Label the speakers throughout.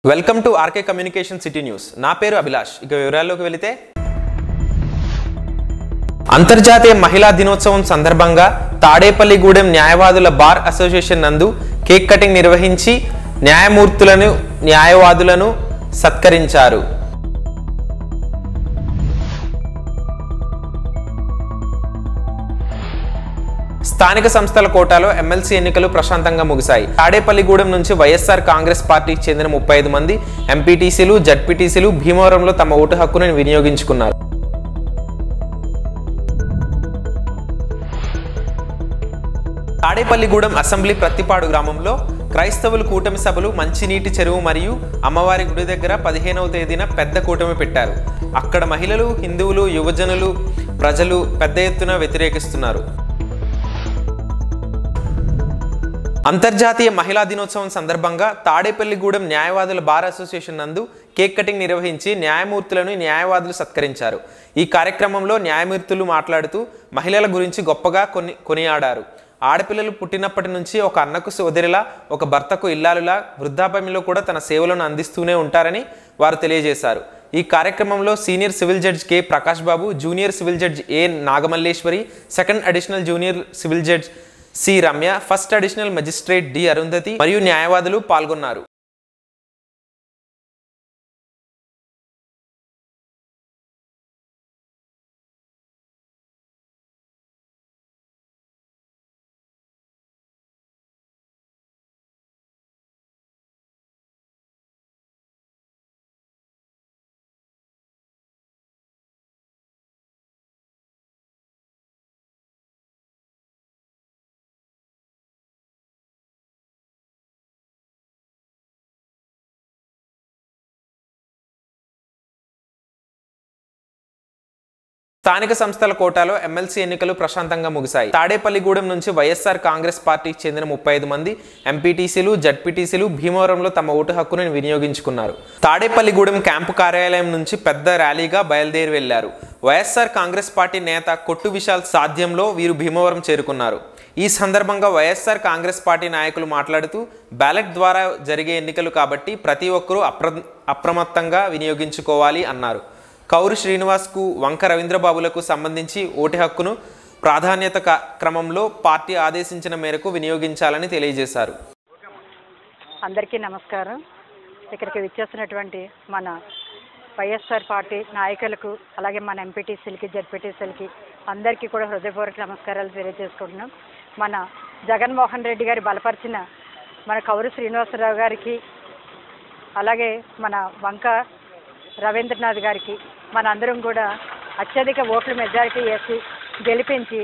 Speaker 1: welcome to RK communication city news నా పేరు అభిలాష్ ఇక వివరాల్లోకి వెళితే అంతర్జాతీయ మహిళా దినోత్సవం సందర్భంగా తాడేపల్లిగూడెం న్యాయవాదుల బార్ అసోసియేషన్ నందు కేక్ కటింగ్ నిర్వహించి న్యాయమూర్తులను న్యాయవాదులను సత్కరించారు స్థానిక సంస్థల కోటాలో ఎమ్మెల్సీ ఎన్నికలు ప్రశాంతంగా ముగిశాయి తాడేపల్లిగూడెం నుంచి వైఎస్ఆర్ కాంగ్రెస్ పార్టీకి చెందిన ముప్పై ఐదు మంది ఎంపీటీసీలు జడ్పీటీసీలు భీమవరంలో తమ ఓటు హక్కును వినియోగించుకున్నారు తాడేపల్లిగూడెం అసెంబ్లీ ప్రత్తిపాడు గ్రామంలో క్రైస్తవులు కూటమి సభలు మంచినీటి చెరువు మరియు అమ్మవారి గుడి దగ్గర పదిహేనవ తేదీన పెద్ద కూటమి పెట్టారు అక్కడ మహిళలు హిందువులు యువజనులు ప్రజలు పెద్ద ఎత్తున వ్యతిరేకిస్తున్నారు అంతర్జాతీయ మహిళా దినోత్సవం సందర్భంగా తాడేపల్లిగూడెం న్యాయవాదుల బార్ అసోసియేషన్ నందు కేక్ కటింగ్ నిర్వహించి న్యాయమూర్తులను న్యాయవాదులు సత్కరించారు ఈ కార్యక్రమంలో న్యాయమూర్తులు మాట్లాడుతూ మహిళల గురించి గొప్పగా కొన్ని కొనియాడారు ఆడపిల్లలు పుట్టినప్పటి నుంచి ఒక అన్నకు సోదరిలా ఒక భర్తకు ఇల్లాలులా వృద్ధాప్యంలో కూడా తన సేవలను అందిస్తూనే ఉంటారని వారు తెలియజేశారు ఈ కార్యక్రమంలో senior civil judge K Prakash Babu junior civil judge A Nagamalleswari second additional junior civil judge C Ramya first additional magistrate D Arundhati మరియు న్యాయవాదులు పాల్గొన్నారు స్థానిక సంస్థల కోటాలో ఎమ్మెల్సీ ఎన్నికలు ప్రశాంతంగా ముగిశాయి తాడేపల్లిగూడెం నుంచి వైఎస్ఆర్ కాంగ్రెస్ పార్టీకి చెందిన ముప్పై ఐదు మంది ఎంపీటీసీలు జడ్పీటీసీలు భీమవరంలో తమ ఓటు హక్కును వినియోగించుకున్నారు తాడేపల్లిగూడెం క్యాంపు కార్యాలయం నుంచి పెద్ద ర్యాలీగా బయలుదేరి వెళ్లారు వైఎస్ఆర్ కాంగ్రెస్ పార్టీ నేత కొట్టు విశాల్ సాధ్యంలో వీరు భీమవరం చేరుకున్నారు ఈ సందర్భంగా వైఎస్ఆర్ కాంగ్రెస్ పార్టీ నాయకులు మాట్లాడుతూ బ్యాలెట్ ద్వారా జరిగే ఎన్నికలు కాబట్టి ప్రతి ఒక్కరూ అప్ర అప్రమత్తంగా వినియోగించుకోవాలి అన్నారు కౌరు శ్రీనివాస్కు వంక రవీంద్రబాబులకు సంబంధించి ఓటు హక్కును ప్రాధాన్యత క- క్రమంలో పార్టీ ఆదేశించిన మేరకు వినియోగించాలని తెలియజేశారు
Speaker 2: అందరికీ నమస్కారం ఇక్కడికి విచ్చేసినటువంటి మన వైఎస్ఆర్ పార్టీ నాయకులకు అలాగే మన ఎంపీటీసీలకి జడ్పీటీసీలకి అందరికీ కూడా హృదయపూర్వక నమస్కారాలు తెలియజేసుకుంటున్నాం మన జగన్మోహన్ రెడ్డి గారి బలపరిచిన మన కౌరు శ్రీనివాసరావు గారికి అలాగే మన వంక రవీంద్రనాథ్ గారికి మనందరం కూడా అత్యధిక ఓట్ల మెజారిటీ వేసి గెలిపించి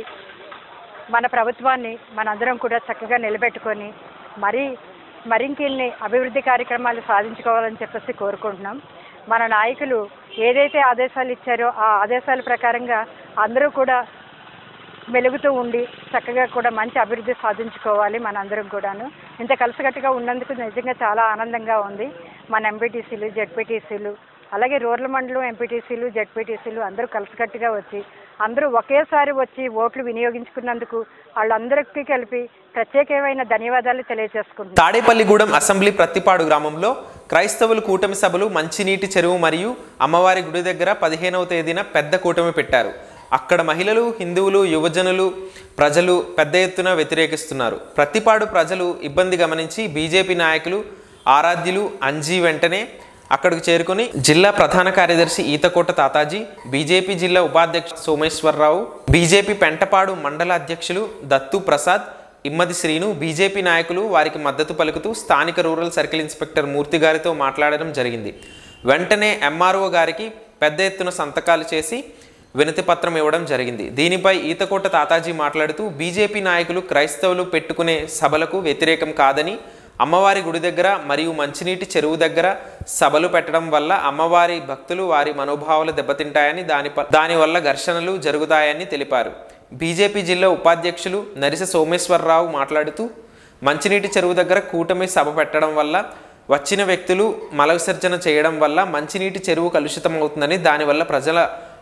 Speaker 2: మన ప్రభుత్వాన్ని మనందరం కూడా చక్కగా నిలబెట్టుకొని మరీ మరింకిన్ని అభివృద్ధి కార్యక్రమాలు సాధించుకోవాలని చెప్పేసి కోరుకుంటున్నాం మన నాయకులు ఏదైతే ఆదేశాలు ఇచ్చారో ఆ ఆదేశాల ప్రకారంగా అందరూ కూడా మెలుగుతూ ఉండి చక్కగా కూడా మంచి అభివృద్ధి సాధించుకోవాలి మనందరం కూడాను ఇంత కలిసికట్టుగా ఉన్నందుకు నిజంగా చాలా ఆనందంగా ఉంది మన ఎంపీటీసీలు జెడ్పీటీసీలు అలాగే రూరల్ మండలం ఎంపీటీసీలు జెడ్పీటీసీలు అందరూ కలిసికట్టుగా వచ్చి అందరూ ఒకేసారి వచ్చి ఓట్లు వినియోగించుకున్నందుకు వాళ్ళందరికీ కలిపి ప్రత్యేకమైన ధన్యవాదాలు తెలియజేసుకుంటున్నాను
Speaker 1: తాడేపల్లిగూడెం అసెంబ్లీ ప్రత్తిపాడు గ్రామంలో క్రైస్తవులు కూటమి సభలు మంచినీటి చెరువు మరియు అమ్మవారి గుడి దగ్గర పదిహేనవ తేదీన పెద్ద కూటమి పెట్టారు అక్కడ మహిళలు హిందువులు యువజనులు ప్రజలు పెద్ద ఎత్తున వ్యతిరేకిస్తున్నారు ప్రతిపాడు ప్రజలు ఇబ్బంది గమనించి బీజేపీ నాయకులు ఆరాధ్యులు అంజీ వెంటనే అక్కడికి చేరుకుని జిల్లా ప్రధాన కార్యదర్శి ఈతకోట తాతాజీ బీజేపీ జిల్లా ఉపాధ్యక్షుడు సోమేశ్వరరావు బీజేపీ పెంటపాడు మండల అధ్యక్షులు దత్తు ప్రసాద్ ఇమ్మది శ్రీను బీజేపీ నాయకులు వారికి మద్దతు పలుకుతూ స్థానిక రూరల్ సర్కిల్ ఇన్స్పెక్టర్ మూర్తి గారితో మాట్లాడడం జరిగింది వెంటనే ఎంఆర్ఓ గారికి పెద్ద ఎత్తున సంతకాలు చేసి వినతి పత్రం ఇవ్వడం జరిగింది దీనిపై ఈతకోట తాతాజీ మాట్లాడుతూ బీజేపీ నాయకులు క్రైస్తవులు పెట్టుకునే సభలకు వ్యతిరేకం కాదని అమ్మవారి గుడి దగ్గర మరియు మంచినీటి చెరువు దగ్గర సభలు పెట్టడం వల్ల అమ్మవారి భక్తులు వారి మనోభావాలు దెబ్బతింటాయని దాని దానివల్ల ఘర్షణలు జరుగుతాయని తెలిపారు బీజేపీ జిల్లా ఉపాధ్యక్షులు నరిస సోమేశ్వరరావు మాట్లాడుతూ మంచినీటి చెరువు దగ్గర కూటమి సభ పెట్టడం వల్ల వచ్చిన వ్యక్తులు మల విసర్జన చేయడం వల్ల మంచినీటి చెరువు కలుషితం అవుతుందని దానివల్ల ప్రజల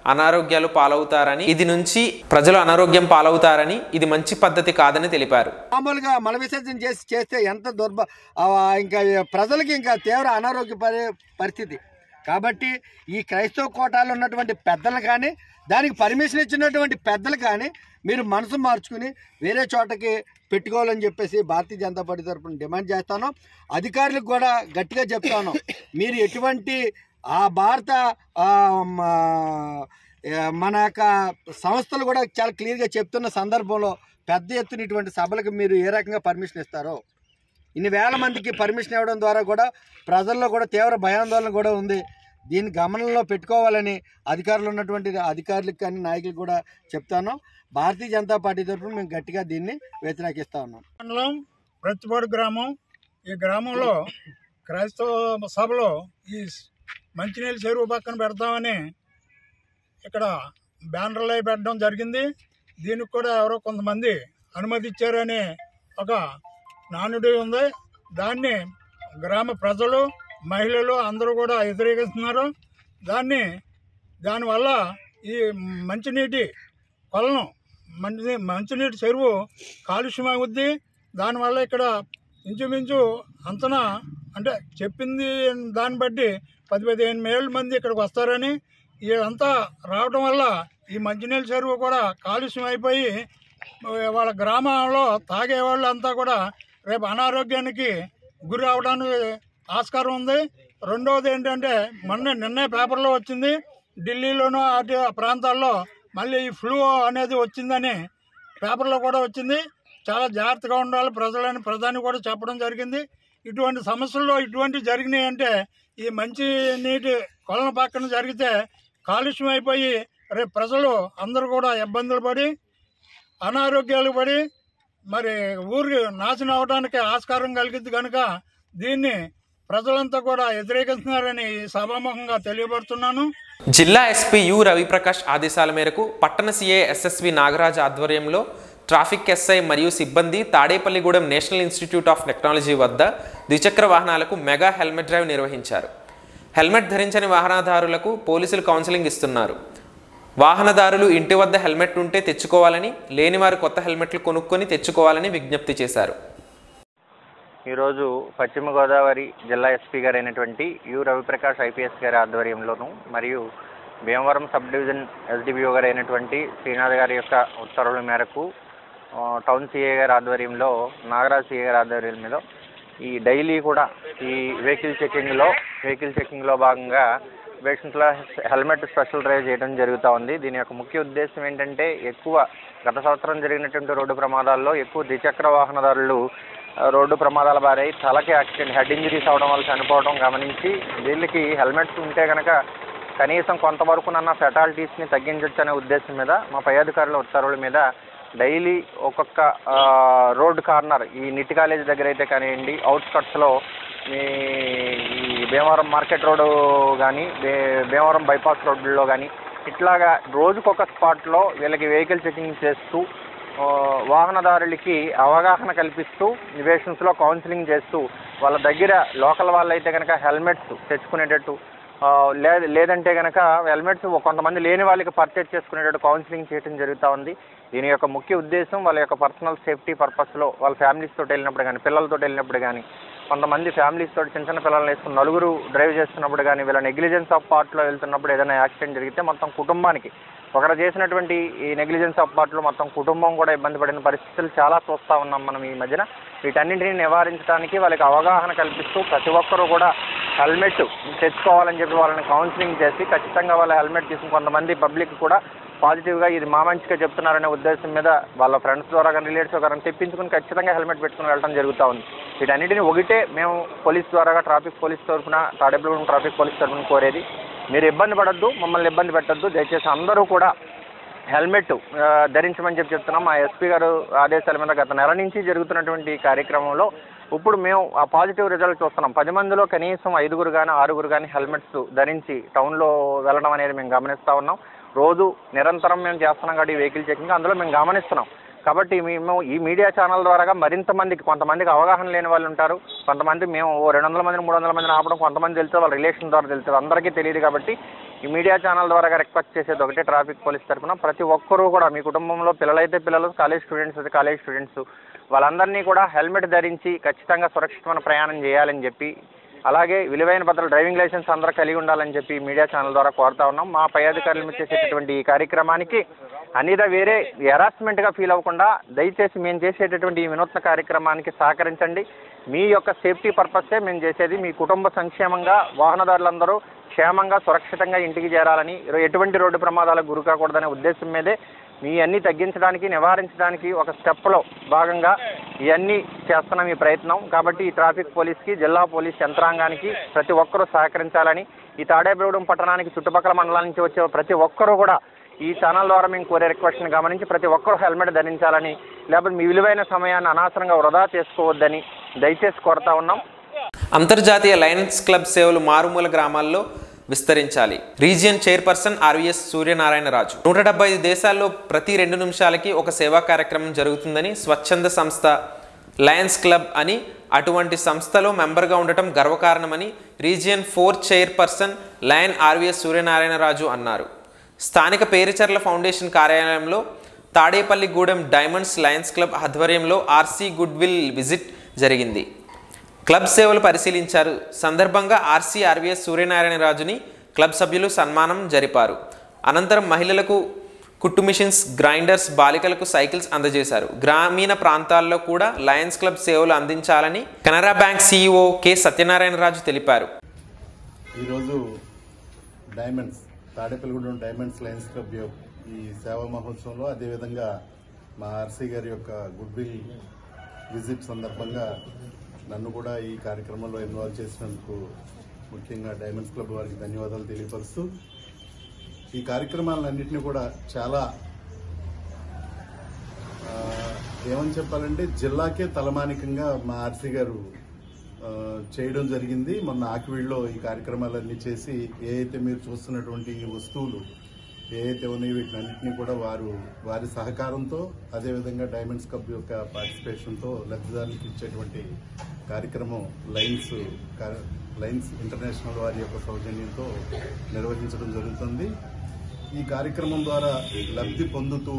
Speaker 1: అనారోగ్యాలు పాలవుతారని ఇది నుంచి ప్రజలు అనారోగ్యం పాలవుతారని ఇది మంచి పద్ధతి కాదని తెలిపారు
Speaker 3: మామూలుగా మల విసర్జన చేసి చేస్తే ఎంత దుర్భ ఆ, ఇంకా ప్రజలకి ఇంకా తీవ్ర అనారోగ్య పరి పరిస్థితి కాబట్టి ఈ క్రైస్తవ కోటాలో ఉన్నటువంటి పెద్దలు కానీ దానికి పర్మిషన్ ఇచ్చినటువంటి పెద్దలు కానీ మీరు మనసు మార్చుకుని వేరే చోటకి పెట్టుకోవాలని చెప్పేసి భారతీయ జనతా పార్టీ తరఫున డిమాండ్ చేస్తాను అధికారులకు కూడా గట్టిగా చెప్తాను మీరు ఎటువంటి ఆ భారత ఆ, మ- ఆ, మన యొక్క సంస్థలు కూడా చాలా క్లియర్గా చెప్తున్న సందర్భంలో పెద్ద ఎత్తున ఇటువంటి సభలకు మీరు ఏ రకంగా పర్మిషన్ ఇస్తారో ఇన్ని వేల మందికి పర్మిషన్ ఇవ్వడం ద్వారా కూడా ప్రజల్లో కూడా తీవ్ర భయాందోళన కూడా ఉంది దీన్ని గమనంలో పెట్టుకోవాలని అధికారులు ఉన్నటువంటి అధికారులకు కానీ నాయకులకు కూడా చెప్తాను భారతీయ జనతా పార్టీ తరఫున మేము గట్టిగా దీన్ని వ్యతిరేకిస్తా ఉన్నాం
Speaker 4: మండలం ప్రతిపాడు గ్రామం ఈ గ్రామంలో క్రైస్తవ సభలో ఈ మంచినీళ్ళ చెరువు పక్కన పెడతామని ఇక్కడ బ్యానర్లు అవి పెట్టడం జరిగింది దీనికి కూడా ఎవరో కొంతమంది అనుమతి ఇచ్చారని ఒక నానుడి ఉంది దాన్ని గ్రామ ప్రజలు మహిళలు అందరూ కూడా వ్యతిరేకిస్తున్నారు దాన్ని దానివల్ల ఈ మంచినీటి కొలను మంచి మంచినీటి చెరువు కాలుష్యం అవుద్ది దానివల్ల ఇక్కడ ఇంచుమించు అంతన అంటే చెప్పింది దాన్ని బట్టి పది పదిహేను వేల మంది ఇక్కడికి వస్తారని ఇదంతా రావడం వల్ల ఈ మంచినీళ్ళ చెరువు కూడా కాలుష్యం అయిపోయి వాళ్ళ గ్రామంలో తాగే వాళ్ళంతా కూడా రేపు అనారోగ్యానికి గురి అవడానికి ఆస్కారం ఉంది రెండవది ఏంటంటే మొన్న నిన్నే పేపర్లో వచ్చింది ఢిల్లీలోనూ అటు ఆ ప్రాంతాల్లో మళ్ళీ ఈ ఫ్లూ అనేది వచ్చిందని పేపర్లో కూడా వచ్చింది చాలా జాగ్రత్తగా ఉండాలి ప్రజలని ప్రధాని కూడా చెప్పడం జరిగింది ఇటువంటి సమస్యల్లో ఇటువంటివి జరిగినాయి అంటే ఈ మంచి నీటి కొలన పక్కన జరిగితే కాలుష్యం అయిపోయి రేపు ప్రజలు అందరూ కూడా ఇబ్బందులు పడి అనారోగ్యాలు పడి మరి ఊరికి నాశనం అవడానికి ఆస్కారం కలిగింది కనుక దీన్ని ప్రజలంతా కూడా వ్యతిరేకిస్తున్నారని ఈ సభాముఖంగా తెలియపడుతున్నాను
Speaker 1: జిల్లా ఎస్పీ యు రవిప్రకాష్ ఆదేశాల మేరకు పట్టణ సీఏ ఎస్ఎస్వి నాగరాజ్ ఆధ్వర్యంలో ట్రాఫిక్ ఎస్ఐ మరియు సిబ్బంది Tadepalligudem national institute of technology వద్ద ద్విచక్ర వాహనాలకు మెగా హెల్మెట్ డ్రైవ్ నిర్వహించారు హెల్మెట్ ధరించని వాహనదారులకు పోలీసులు కౌన్సిలింగ్ ఇస్తున్నారు వాహనదారులు ఇంటి వద్ద హెల్మెట్ ఉంటే తెచ్చుకోవాలని లేని వారు కొత్త హెల్మెట్లు కొనుక్కొని తెచ్చుకోవాలని విజ్ఞప్తి చేశారు
Speaker 5: ఈరోజు పశ్చిమ గోదావరి జిల్లా ఎస్పీ గారు అయినటువంటి యు రవిప్రకాష్ ఐపీఎస్ గారి ఆధ్వర్యంలోను మరియు భీమవరం సబ్ డివిజన్ ఎస్డిపిఓ గారు అయినటువంటి శ్రీనాథ్ గారి యొక్క ఉత్తర్వుల మేరకు ఆ, టౌన్ సిఏ గారి ఆధ్వర్యంలో నాగరాజ్ సిఏ గారి ఆధ్వర్యం మీద ఈ డైలీ కూడా ఈ వెహికల్ చెకింగ్లో వెహికల్ చెకింగ్లో భాగంగా పేషెంట్ల హెల్మెట్ స్పెషల్ డ్రైవ్ చేయడం జరుగుతూ ఉంది దీని యొక్క ముఖ్య ఉద్దేశం ఏంటంటే ఎక్కువ గత సంవత్సరం జరిగినటువంటి రోడ్డు ప్రమాదాల్లో ఎక్కువ ద్విచక్ర వాహనదారులు ఆ, రోడ్డు ప్రమాదాల బారై తలకి యాక్సిడెంట్ హెడ్ ఇంజరీస్ అవడం వల్ల చనిపోవడం గమనించి వీళ్ళకి హెల్మెట్స్ ఉంటే కనుక కనీసం కొంతవరకునన్నా ఫెటాలిటీస్ని తగ్గించవచ్చు అనే ఉద్దేశం మీద మా పై అధికారుల ఉత్తర్వుల మీద డైలీ ఒక్కొక్క ఆ, రోడ్ కార్నర్ ఈ నిట్టి కాలేజ్ దగ్గర అయితే కానివ్వండి అవుట్స్కట్స్లో మీ ఈ భీమవరం మార్కెట్ రోడ్డు కానీ భీ భీమవరం బైపాస్ రోడ్లలో కానీ ఇట్లాగా రోజుకొక స్పాట్లో వీళ్ళకి వెహికల్ చెకింగ్ చేస్తూ ఆ, వాహనదారులకి అవగాహన కల్పిస్తూ నివేషన్స్లో కౌన్సిలింగ్ చేస్తూ వాళ్ళ దగ్గర లోకల్ వాళ్ళైతే కనుక హెల్మెట్స్ తెచ్చుకునేటట్టు ఆ, లేదు లేదంటే కనుక హెల్మెట్స్ కొంతమంది లేని వాళ్ళకి పర్చేజ్ చేసుకునేటట్టు కౌన్సిలింగ్ చేయడం జరుగుతూ ఉంది దీని యొక్క ముఖ్య ఉద్దేశం వాళ్ళ యొక్క పర్సనల్ సేఫ్టీ పర్పస్లో వాళ్ళ ఫ్యామిలీస్ తోటి వెళ్ళినప్పుడు కానీ పిల్లలతో వెళ్ళినప్పుడు కానీ కొంతమంది ఫ్యామిలీస్ తోటి చిన్న చిన్న పిల్లల్ని వేసుకుని నలుగురు డ్రైవ్ చేస్తున్నప్పుడు కానీ వీళ్ళ నెగ్లిజెన్స్ ఆఫ్ పార్ట్లో వెళ్తున్నప్పుడు ఏదైనా యాక్సిడెంట్ జరిగితే మొత్తం కుటుంబానికి ఒకరు చేసినటువంటి ఈ నెగ్లిజెన్స్ ఆఫ్ పార్ట్లో మొత్తం కుటుంబం కూడా ఇబ్బంది పడిన పరిస్థితులు చాలా చూస్తూ ఉన్నాం మనం ఈ మధ్యన వీటన్నింటినీ నివారించడానికి వాళ్ళకి అవగాహన కల్పిస్తూ ప్రతి ఒక్కరూ కూడా హెల్మెట్ తెచ్చుకోవాలని చెప్పి వాళ్ళని కౌన్సిలింగ్ చేసి ఖచ్చితంగా వాళ్ళ హెల్మెట్ తీసుకుని కొంతమంది పబ్లిక్ కూడా పాజిటివ్గా ఇది మా మంచిగా చెప్తున్నారనే ఉద్దేశం మీద వాళ్ళ ఫ్రెండ్స్ ద్వారా కానీ రిలేటివ్స్ కానీ తెప్పించుకుని ఖచ్చితంగా హెల్మెట్ పెట్టుకుని వెళ్ళడం జరుగుతూ ఉంది వీటన్నిటిని ఒకటే మేము పోలీస్ ద్వారా ట్రాఫిక్ పోలీస్ తరఫున తాడేపల్లి ట్రాఫిక్ పోలీస్ తరఫున కోరేది మీరు ఇబ్బంది పడద్దు మమ్మల్ని ఇబ్బంది పెట్టద్దు దయచేసి అందరూ కూడా హెల్మెట్ ఆ, ధరించమని చెప్పి చెప్తున్నాం మా ఎస్పీ గారు ఆదేశాల మీద గత నెల నుంచి జరుగుతున్నటువంటి కార్యక్రమంలో ఇప్పుడు మేము ఆ పాజిటివ్ రిజల్ట్ చూస్తున్నాం పది మందిలో కనీసం ఐదుగురు కానీ ఆరుగురు కానీ హెల్మెట్స్ ధరించి టౌన్లో వెళ్ళడం అనేది మేము గమనిస్తూ ఉన్నాం రోజు నిరంతరం మేము చేస్తున్నాం కాబట్టి ఈ వెహికల్ చెకింగ్ అందులో మేము గమనిస్తున్నాం కాబట్టి మేము ఈ మీడియా ఛానల్ ద్వారా మరింత మందికి కొంతమందికి అవగాహన లేని వాళ్ళు ఉంటారు కొంతమంది మేము ఓ రెండు వందల మందిని మూడు వందల మందిని ఆపడం కొంతమంది తెలుస్తుంది వాళ్ళ రిలేషన్ ద్వారా తెలుస్తుంది అందరికీ తెలియదు కాబట్టి ఈ మీడియా ఛానల్ ద్వారా రిక్వెస్ట్ చేసేది ఒకటే ట్రాఫిక్ పోలీస్ తరఫున ప్రతి ఒక్కరూ కూడా మీ కుటుంబంలో పిల్లలైతే పిల్లలు కాలేజ్ స్టూడెంట్స్ అయితే కాలేజ్ స్టూడెంట్స్ వాళ్ళందరినీ కూడా హెల్మెట్ ధరించి ఖచ్చితంగా సురక్షితమైన ప్రయాణం చేయాలని చెప్పి అలాగే విలువైన పత్రాలు డ్రైవింగ్ లైసెన్స్ అందరూ కలిగి ఉండాలని చెప్పి మీడియా ఛానల్ ద్వారా కోరుతా ఉన్నాం మా పై అధికారులు మీద చేసేటటువంటి ఈ కార్యక్రమానికి అనిదా వేరే హెరాస్మెంట్గా ఫీల్ అవ్వకుండా దయచేసి మేము చేసేటటువంటి ఈ వినూత్న కార్యక్రమానికి సహకరించండి మీ యొక్క సేఫ్టీ పర్పసే మేము చేసేది మీ కుటుంబ సంక్షేమంగా వాహనదారులందరూ క్షేమంగా సురక్షితంగా ఇంటికి చేరాలని ఎటువంటి రోడ్డు ప్రమాదాలకు గురి కాకూడదనే ఉద్దేశం మీదే మీ అన్ని తగ్గించడానికి నివారించడానికి ఒక స్టెప్లో భాగంగా ఇవన్నీ చేస్తున్నాం ఈ ప్రయత్నం కాబట్టి ఈ ట్రాఫిక్ పోలీస్కి జిల్లా పోలీస్ యంత్రాంగానికి ప్రతి ఒక్కరూ సహకరించాలని ఈ తాడేపల్లిగూడెం పట్టణానికి చుట్టుపక్కల మండలాల నుంచి వచ్చే ప్రతి ఒక్కరూ కూడా ఈ ఛానల్ ద్వారా మేము కోరే రిక్వెస్ట్ని గమనించి ప్రతి ఒక్కరూ హెల్మెట్ ధరించాలని లేకపోతే మీ విలువైన సమయాన్ని అనవసరంగా వృధా చేసుకోవద్దని దయచేసి కోరుతా ఉన్నాం
Speaker 1: అంతర్జాతీయ లయన్స్ క్లబ్ సేవలు మారుమూల గ్రామాల్లో విస్తరించాలి రీజియన్ చైర్పర్సన్ ఆర్వీఎస్ సూర్యనారాయణరాజు నూట డెబ్బై ఐదు దేశాల్లో ప్రతి రెండు నిమిషాలకి ఒక సేవా కార్యక్రమం జరుగుతుందని స్వచ్ఛంద సంస్థ లయన్స్ క్లబ్ అని అటువంటి సంస్థలో మెంబర్గా ఉండటం గర్వకారణమని region four chairperson lion RVS Suryanarayanaraju అన్నారు స్థానిక పేరుచర్ల ఫౌండేషన్ కార్యాలయంలో తాడేపల్లిగూడెం డైమండ్స్ లయన్స్ క్లబ్ ఆధ్వర్యంలో ఆర్సీ గుడ్విల్ విజిట్ జరిగింది క్లబ్ సేవలు పరిశీలించారు సందర్భంగా ఆర్సీ ఆర్వీఎస్ సూర్యనారాయణరాజుని క్లబ్ సభ్యులు సన్మానం జరిపారు అనంతరం మహిళలకు కుట్టు మిషన్స్ గ్రైండర్స్ బాలికలకు సైకిల్స్ అందజేశారు గ్రామీణ ప్రాంతాల్లో కూడా లయన్స్ క్లబ్ సేవలు అందించాలని Canara bank CEO K Satyanarayanaraju తెలిపారు
Speaker 6: ఈరోజు diamonds Tadepalligudem diamonds lions club యొక్క ఈ సేవా మహోత్సవంలో అదేవిధంగా మా ఆర్సీ గారి యొక్క గుడ్ విల్ విజిట్ సందర్భంగా నన్ను కూడా ఈ కార్యక్రమంలో ఇన్వాల్వ్ చేసినందుకు ముఖ్యంగా డైమండ్స్ క్లబ్ వారికి ధన్యవాదాలు తెలియపరుస్తూ ఈ కార్యక్రమాలన్నింటినీ కూడా చాలా ఆ, ఏమని చెప్పాలంటే జిల్లాకే తలమానికంగా మా ఆర్సీ గారు ఆ, చేయడం జరిగింది మొన్న ఆకివీడులో ఈ కార్యక్రమాలన్నీ చేసి ఏ అయితే మీరు చూస్తున్నటువంటి ఈ వస్తువులు ఏ అయితే ఉన్నాయో వీటినన్నింటినీ కూడా వారు వారి సహకారంతో అదేవిధంగా డైమండ్స్ కప్ యొక్క పార్టిసిపేషన్తో లబ్ధిదారులకు ఇచ్చేటువంటి కార్యక్రమం లైన్స్ కా- లైన్స్ ఇంటర్నేషనల్ వారి యొక్క సౌజన్యంతో నిర్వహించడం జరుగుతుంది ఈ కార్యక్రమం ద్వారా లబ్ధి పొందుతూ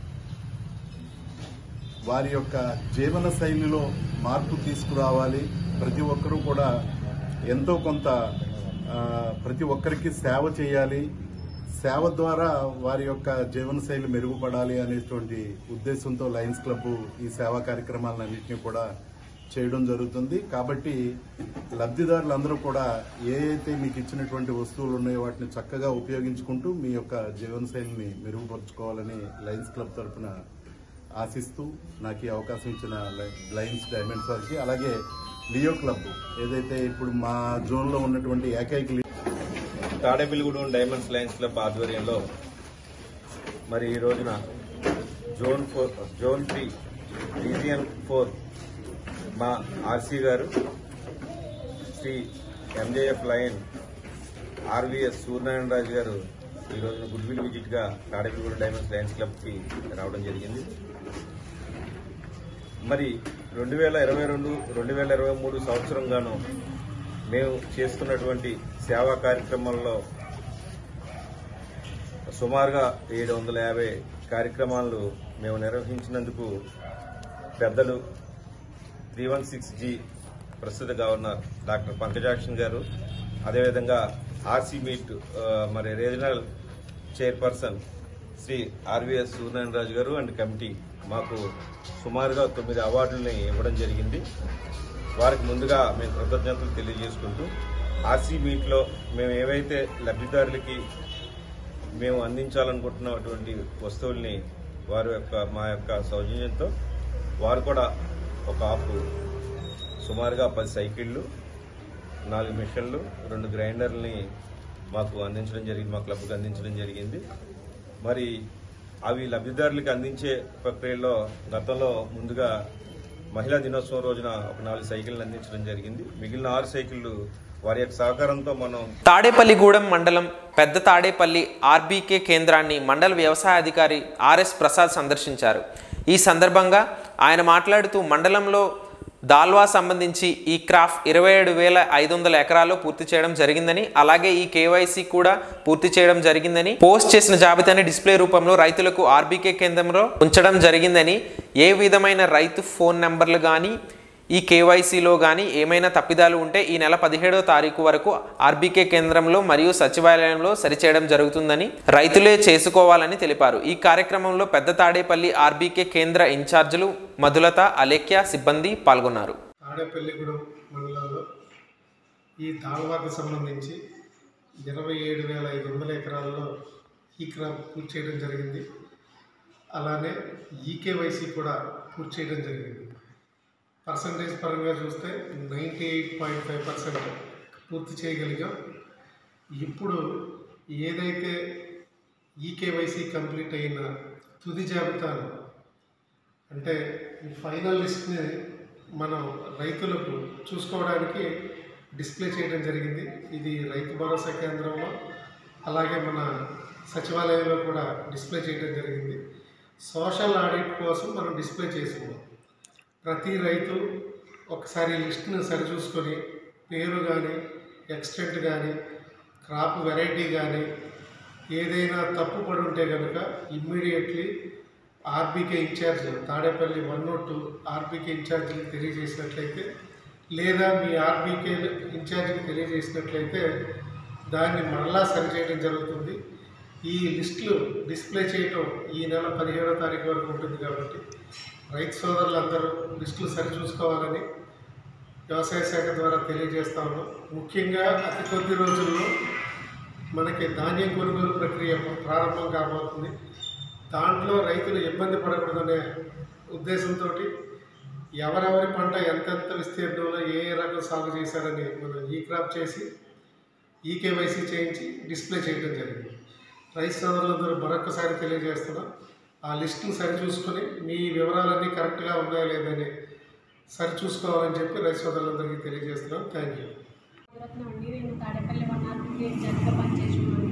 Speaker 6: వారి యొక్క జీవన శైలిలో మార్పు తీసుకురావాలి ప్రతి ఒక్కరూ కూడా ఎంతో కొంత ఆ, ప్రతి ఒక్కరికి సేవ చేయాలి సేవ ద్వారా వారి యొక్క జీవన శైలి మెరుగుపడాలి అనేటువంటి ఉద్దేశంతో లయన్స్ క్లబ్ ఈ సేవా కార్యక్రమాలన్నింటినీ కూడా చేయడం జరుగుతుంది కాబట్టి లబ్ధిదారులందరూ కూడా ఏ అయితే మీకు ఇచ్చినటువంటి వస్తువులు ఉన్నాయో వాటిని చక్కగా ఉపయోగించుకుంటూ మీ యొక్క జీవనశైలిని మెరుగుపరుచుకోవాలని లయన్స్ క్లబ్ తరఫున ఆశిస్తూ నాకు ఈ అవకాశం ఇచ్చిన లై- లయన్స్ డైమండ్స్ వారికి అలాగే లియో క్లబ్ ఏదైతే ఇప్పుడు మా జోన్లో ఉన్నటువంటి ఏకైక లి-
Speaker 7: తాడేపల్లిగూడెం డైమండ్స్ లయన్స్ క్లబ్ ఆధ్వర్యంలో మరి ఈ రోజున zone four zone three region four మా ఆర్సీ గారు Shri MJF lion RVS Suryanarayana Raju గారు ఈ రోజున గుడ్ విల్ విజిట్ గా తాడేపల్లిగూడెం డైమండ్స్ లయన్స్ క్లబ్ కి రావడం జరిగింది మరి రెండు వేల ఇరవై రెండు రెండు వేల ఇరవై మూడు సంవత్సరంగాను మేము చేస్తున్నటువంటి సేవా కార్యక్రమాల్లో సుమారుగా ఏడు వందల యాభై కార్యక్రమాలు మేము నిర్వహించినందుకు పెద్దలు త్రీ వన్ సిక్స్ జి ప్రస్తుత గవర్నర్ డాక్టర్ పంకజాక్షన్ గారు అదేవిధంగా ఆర్సీ మీట్ ఆ, మరి regional chairperson Shri RVS Suryanarayana Raju గారు అండ్ కమిటీ మాకు సుమారుగా తొమ్మిది అవార్డుల్ని ఇవ్వడం జరిగింది వారికి ముందుగా మేము కృతజ్ఞతలు తెలియజేసుకుంటూ ఆర్సీ మీట్లో మేము ఏవైతే లబ్ధిదారులకి మేము అందించాలనుకుంటున్నటువంటి వస్తువుల్ని వారి యొక్క మా యొక్క సౌజన్యంతో వారు కూడా ఒక ఆపు సుమారుగా పది సైకిళ్ళు నాలుగు మిషన్లు రెండు గ్రైండర్లని మాకు అందించడం జరిగింది మా క్లబ్కి అందించడం జరిగింది మరి అవి లబ్ధిదారులకు అందించే ప్రక్రియలో గతంలో ముందుగా మహిళా దినోత్సవం రోజున ఒక నాలుగు సైకిళ్ళు అందించడం జరిగింది మిగిలిన ఆరు సైకిళ్ళు వారి యొక్క సహకారంతో మనం
Speaker 1: తాడేపల్లిగూడెం మండలం పెద్ద తాడేపల్లి ఆర్బీకే కేంద్రాన్ని మండల వ్యవసాయ అధికారి ఆర్ఎస్ ప్రసాద్ సందర్శించారు ఈ సందర్భంగా ఆయన మాట్లాడుతూ మండలంలో దాల్వా సంబంధించి ఈ క్రాఫ్ ఇరవై ఏడు వేల ఐదు వందల ఎకరాల్లో పూర్తి చేయడం జరిగిందని అలాగే ఈ కేవైసీ కూడా పూర్తి చేయడం జరిగిందని పోస్ట్ చేసిన జాబితాని డిస్ప్లే రూపంలో రైతులకు ఆర్బీకే కేంద్రంలో ఉంచడం జరిగిందని ఏ విధమైన రైతు ఫోన్ నెంబర్లు కానీ ఈ కేవైసీలో కానీ ఏమైనా తప్పిదాలు ఉంటే ఈ నెల పదిహేడో తారీఖు వరకు ఆర్బీకే కేంద్రంలో మరియు సచివాలయంలో సరిచేయడం జరుగుతుందని రైతులే చేసుకోవాలని తెలిపారు ఈ కార్యక్రమంలో పెద్ద తాడేపల్లి ఆర్బీకే కేంద్ర ఇన్ఛార్జీలు మధులత అలేఖ్య సిబ్బంది పాల్గొన్నారు
Speaker 8: తాడేపల్లిగూడెం మండలంలో ఈ దాల్వాకు సంబంధించి ఇరవై ఏడు వేల ఐదు వందల ఎకరాల్లో ఈ క్రాప్ పూర్తి చేయడం జరిగింది అలానే ఈకేవైసీ కూడా పూర్తి చేయడం జరిగింది పర్సంటేజ్ పరంగా చూస్తే ninety eight point five percent పూర్తి చేయగలిగాం ఇప్పుడు ఏదైతే ఈకేవైసీ కంప్లీట్ అయిన తుది జాబితాను అంటే ఈ ఫైనల్ లిస్ట్ని మనం రైతులకు చూసుకోవడానికి డిస్ప్లే చేయడం జరిగింది ఇది రైతు భరోసా కేంద్రంలో అలాగే మన సచివాలయంలో కూడా డిస్ప్లే చేయడం జరిగింది సోషల్ ఆడిట్ కోసం మనం డిస్ప్లే చేసుకున్నాం ప్రతి రైతు ఒకసారి లిస్ట్ను సరిచూసుకొని పేరు కానీ ఎక్స్టెంట్ కానీ క్రాప్ వెరైటీ కానీ ఏదైనా తప్పు పడి ఉంటే కనుక immediately RBK incharge Tadepalli one not two RBK ఇన్ఛార్జ్కి తెలియజేసినట్లయితే లేదా మీ ఆర్బీకే ఇన్ఛార్జ్కి తెలియజేసినట్లయితే దాన్ని మరలా సరిచేయడం జరుగుతుంది ఈ లిస్టులు డిస్ప్లే చేయటం ఈ నెల పదిహేడో తారీఖు వరకు ఉంటుంది కాబట్టి రైతు సోదరులందరూ లిస్టులు సరిచూసుకోవాలని వ్యవసాయ శాఖ ద్వారా తెలియజేస్తా ఉన్నాం ముఖ్యంగా అతి కొద్ది రోజుల్లో మనకి ధాన్యం కొనుగోలు ప్రక్రియ ప్రారంభం కాబోతుంది దాంట్లో రైతులు ఇబ్బంది పడకూడదనే ఉద్దేశంతో ఎవరెవరి పంట ఎంతెంత విస్తీర్ణంలో ఏ ఏ రకం సాగు చేశారని మనం ఈ క్రాప్ చేసి ఈ కేవైసీ చేయించి డిస్ప్లే చేయడం జరిగింది రైతు సోదరులందరూ మరొకసారి తెలియజేస్తున్నాం ఆ లిస్టును సరిచూసుకొని మీ వివరాలన్నీ కరెక్ట్గా ఉన్నాయా లేదని సరిచూసుకోవాలని చెప్పి రైతు సోదరులందరికీ తెలియజేస్తున్నాం థ్యాంక్ యూ
Speaker 9: రత్నం అండి నేను తాడేపల్లి వన్ ఆర్పీకి జడ్గా పనిచేస్తున్నాను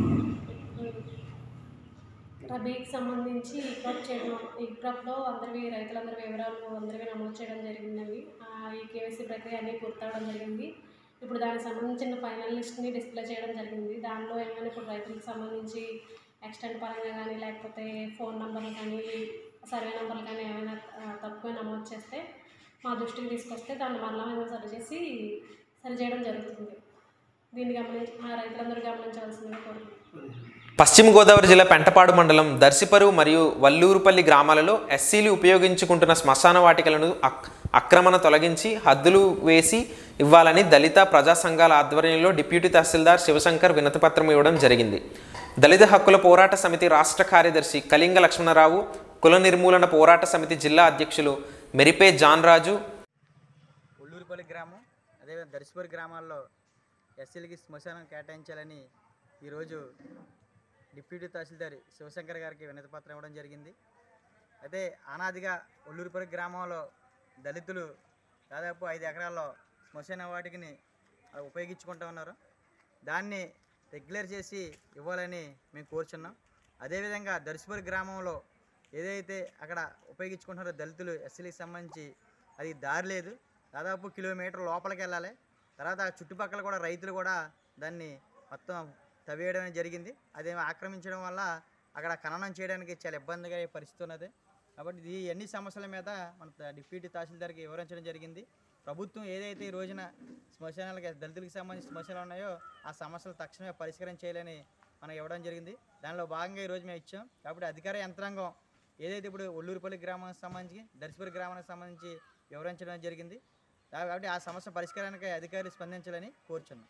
Speaker 9: రబీకి సంబంధించి ఈ క్రాప్ చేయడం ఈ క్రాప్లో అందరివి రైతులందరి వివరాలు అందరివి నమోదు చేయడం జరిగిందండి ఆ, ఈ కేవైసీ ప్రక్రియ అన్నీ పూర్తవడం జరిగింది ఇప్పుడు దానికి సంబంధించిన ఫైనల్ లిస్ట్ని డిస్ప్లే చేయడం జరిగింది దానిలో ఏమైనా ఇప్పుడు రైతులకు సంబంధించి ఎక్స్టెంట్ పరంగా కానీ లేకపోతే ఫోన్ నెంబర్లు కానీ సర్వే నెంబర్లు కానీ ఏమైనా ఆ, తప్పుగా నమోదు చేస్తే మా దృష్టికి తీసుకొస్తే దాన్ని మరలా మేము సరిచేసి సరిచేయడం జరుగుతుంది దీన్ని గమనించి మా రైతులందరూ గమనించవలసిందిగా కోరుకుంటున్నాను
Speaker 1: పశ్చిమ గోదావరి జిల్లా పెంటపాడు మండలం దర్శిపరు మరియు వల్లూరుపల్లి గ్రామాలలో ఎస్సీలు ఉపయోగించుకుంటున్న శ్మశాన వాటికలను అక్ అక్రమణ తొలగించి హద్దులు వేసి ఇవ్వాలని దళిత ప్రజా సంఘాల ఆధ్వర్యంలో డిప్యూటీ తహసీల్దార్ శివశంకర్ వినతిపత్రం ఇవ్వడం జరిగింది దళిత హక్కుల పోరాట సమితి రాష్ట్ర కార్యదర్శి కళింగ లక్ష్మణరావు కుల నిర్మూలన పోరాట సమితి జిల్లా అధ్యక్షులు మెరిపే జాన్ రాజు
Speaker 10: ఉల్లూరుపల్లి గ్రామం అదేవిధంగా దర్శపూరి గ్రామాల్లో ఎస్సీలకి శ్మశానం కేటాయించాలని ఈరోజు డిప్యూటీ తహసీల్దార్ శివశంకర్ గారికి వినతి పత్రం ఇవ్వడం జరిగింది అయితే అనాదిగా ఉల్లూరుపల్లి గ్రామంలో దళితులు దాదాపు ఐదు ఎకరాల్లో శ్మశాన వాటికిని అలా ఉపయోగించుకుంటూ ఉన్నారు దాన్ని రెగ్యులర్ చేసి ఇవ్వాలని మేము కోరుచున్నాం అదేవిధంగా దర్శపూరి గ్రామంలో ఏదైతే అక్కడ ఉపయోగించుకుంటున్నారో దళితులు ఎస్సీలకు సంబంధించి అది దారి లేదు దాదాపు కిలోమీటర్ లోపలికి వెళ్ళాలి తర్వాత ఆ చుట్టుపక్కల కూడా రైతులు కూడా దాన్ని మొత్తం తవ్వేయడం అనేది జరిగింది అది ఆక్రమించడం వల్ల అక్కడ ఖననం చేయడానికి చాలా ఇబ్బందిగా అయ్యే పరిస్థితి ఉన్నది కాబట్టి ఈ అన్ని సమస్యల మీద మన త- డిప్యూటీ తహసీల్దార్కి వివరించడం జరిగింది ప్రభుత్వం ఏదైతే ఈ రోజున శ్మశానాలకి దళితులకు సంబంధించిన సమస్యలు ఉన్నాయో ఆ సమస్యలు తక్షణమే పరిష్కారం చేయాలని మనకు ఇవ్వడం జరిగింది దానిలో భాగంగా ఈరోజు మేము ఇచ్చాం కాబట్టి అధికార యంత్రాంగం ఏదైతే ఇప్పుడు ఒల్లూరుపల్లి గ్రామానికి సంబంధించి దర్శపూరి గ్రామానికి సంబంధించి వివరించడం జరిగింది కాబట్టి ఆ సమస్య పరిష్కారానికి అధికారులు స్పందించాలని కోరుచున్నాం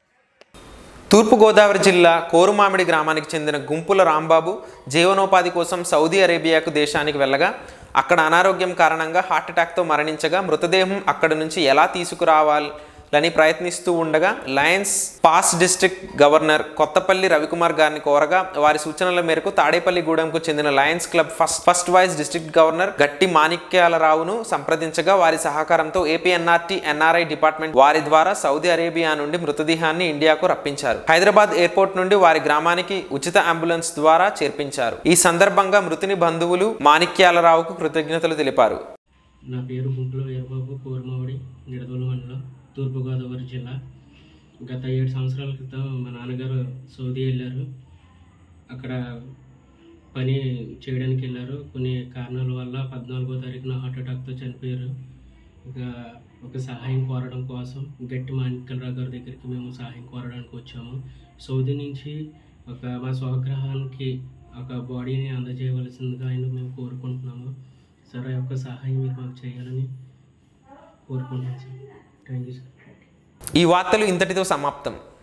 Speaker 1: తూర్పుగోదావరి జిల్లా కోరుమామిడి గ్రామానికి చెందిన గుంపుల రాంబాబు జీవనోపాధి కోసం సౌదీ అరేబియాకు దేశానికి వెళ్ళగా అక్కడ అనారోగ్యం కారణంగా హార్ట్అటాక్తో మరణించగా మృతదేహం అక్కడి నుంచి ఎలా తీసుకురావాలి లని ప్రయత్నిస్తూ ఉండగా lions past district governor Kothapalli Ravikumar గారిని కోరగా వారి సూచనల మేరకు తాడేపల్లిగూడెంకు చెందిన lions club first first vice district governor Gatti మాణిక్యాలరావును సంప్రదించగా వారి సహకారంతో ఏపీఎన్ఆర్టీ ఎన్ఆర్ఐ డిపార్ట్మెంట్ వారి ద్వారా సౌదీ అరేబియా నుండి మృతదేహాన్ని ఇండియాకు రప్పించారు హైదరాబాద్ ఎయిర్పోర్ట్ నుండి వారి గ్రామానికి ఉచిత అంబులెన్స్ ద్వారా చేర్పించారు ఈ సందర్భంగా మృతుని బంధువులు మాణిక్యాలరావుకు కృతజ్ఞతలు తెలిపారు
Speaker 11: నా పేరు గుంపుల వీరబాబు కూరమావిడి నిడదోలు మండలం తూర్పుగోదావరి జిల్లా గత ఏడు సంవత్సరాల క్రితం మా నాన్నగారు సౌదీ వెళ్ళారు అక్కడ పని చేయడానికి వెళ్ళారు కొన్ని కారణాల వల్ల పద్నాలుగో తారీఖున హార్ట్ అటాక్తో చనిపోయారు ఇక ఒక సహాయం కోరడం కోసం గట్టి మాణిక్యలరావు గారి దగ్గరికి మేము సహాయం కోరడానికి వచ్చాము సౌదీ నుంచి ఒక మా స్వగ్రహానికి ఒక బాడీని అందజేయవలసిందిగా ఆయన మేము కోరుకుంటున్నాము సార్ ఆ యొక్క సహాయం మీరు మాకు చేయాలని కోరుకుంటున్నాను సార్ థ్యాంక్ యూ సార్
Speaker 1: ఈ వార్తలు ఇంతటితో సమాప్తం